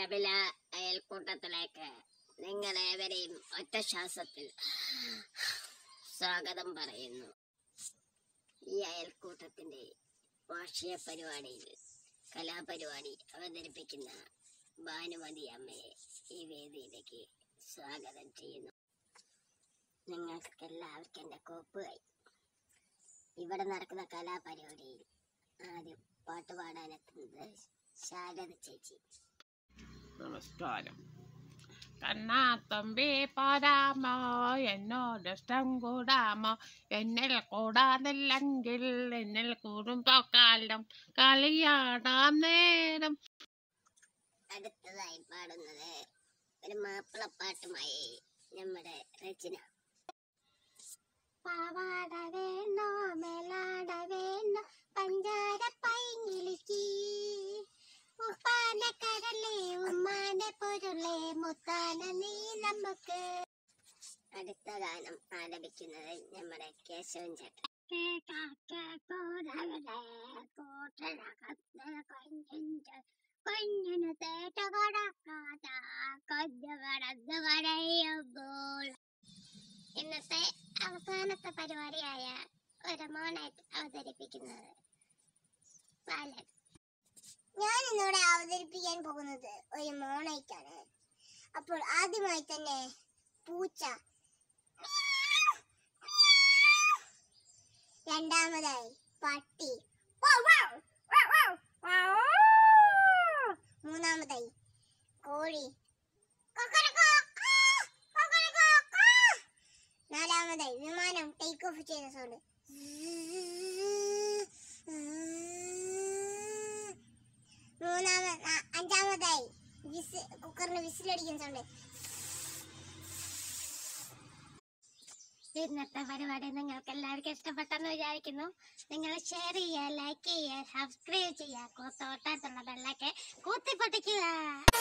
കപില അയൽക്കൂട്ടത്തിലേക്ക് നിങ്ങളേവരെയും ഒറ്റ ശ്വാസത്തിൽ സ്വാഗതം പറയുന്നു ഈ അയൽക്കൂട്ടത്തിന്റെ വാർഷിക പരിപാടിയിൽ കലാപരിപാടി അവതരിപ്പിക്കുന്ന ഭാനുമതി അമ്മയെ ഈ വേദിയിലേക്ക് സ്വാഗതം ചെയ്യുന്നു നിങ്ങൾക്ക് എല്ലാവർക്കും എൻ്റെ കോപ്പുകൈ ഇവിടെ നടക്കുന്ന കലാപരിപാടിയിൽ ആദ്യം പാട്ട് പാടാനെത്തുന്നത് ശാരദ ചേച്ചി നമസ്കാരം കണ്ണാത്തമ്പി പാരാമോ എന്നോട് ഇഷ്ടം കൂടാമോ എന്നിൽ കൂടാതില്ലെങ്കിൽ എന്നിൽ കൂടുമ്പോക്കാലം കളിയാടാം നേരം അടുത്തതായി പാടുന്നത് ഒരു മാപ്പിളപ്പാട്ടുമായി നമ്മുടെ രചന പാവാട വേണോ മേലാട വേണോ പഞ്ചാര പൈങ്ങിളിക്ക് ഉപ്പാന്റെ കരളെ ഉമ്മാന്റെ പൊരുളെ മുത്താന നീ നമുക്ക് അടുത്ത ഗാനം ആലപിക്കുന്നത് നമ്മുടെ കേശവൻ ചേട്ടൻ കുഞ്ഞിന് തേറ്റ കൊടുക്കാത്ത കൊഞ്ഞു കടന്നു കരയുമ്പോൾ ഇന്നത്തെ അവസാനത്തെ പരിപാടിയായ ഒരു മോണായിട്ട് അവതരിപ്പിക്കുന്നത് ബാലൻ ഞാൻ ഇന്നിവിടെ അവതരിപ്പിക്കാൻ പോകുന്നത് ഒരു മോണായിട്ടാണ് അപ്പോൾ ആദ്യമായി തന്നെ പൂച്ച രണ്ടാമതായി പട്ടി മൂന്നാമതായി കോഴി കൊക്കരക്കോ, കാ, കൊക്കരക്കോ, കാ. നാലാമതായി വിമാനം ടേക്ക് ഓഫ് ചെയ്യുന്ന സൗണ്ട് മൂന്നാമ ആ- അഞ്ചാമതായി വിസ് കുക്കറിന് വിസിലടിക്കുന്ന സൗണ്ട് ഇന്നത്തെ പരിപാടി നിങ്ങൾക്ക് എല്ലാവർക്കും ഇഷ്ടപ്പെട്ടെന്ന് വിചാരിക്കുന്നു നിങ്ങൾ ഷെയർ ചെയ്യുക ലൈക്ക് ചെയ്യുക സബ്സ്ക്രൈബ് ചെയ്യുക തൊട്ടടുത്തുള്ള ബെല്ലൊക്കെ കൂത്തിപ്പൊട്ടിക്കുക